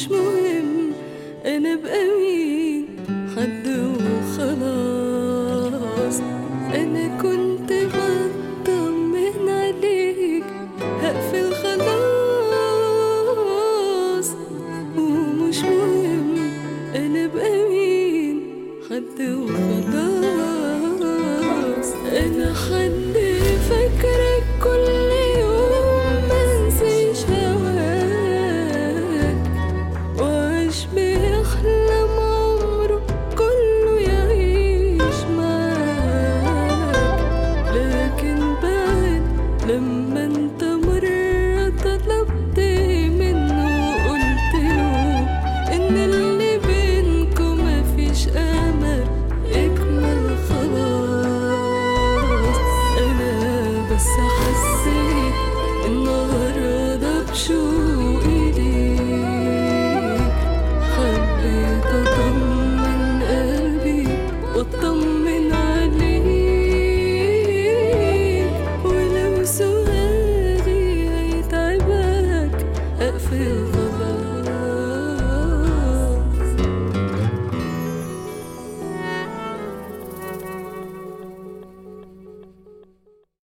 ومش مهم انا ابقى مين حد وخلاص انا كنت بطمن عليك هقفل خلاص ومش مهم انا ابقى مين حد وخلاص انا حد فاكرك كل يوم منسيش هواك وعيش بيحلم عمره كله يعيش معاك لكن بعد لما انت مرة طلبت منه وقلت له ان اللي بينكم مفيش امل اكمل خلاص انا بس حسيت النهارده بشوقي ليك حبيت اطمن قلبي واطمن عليك ولو سؤالي هيتعبك اقفل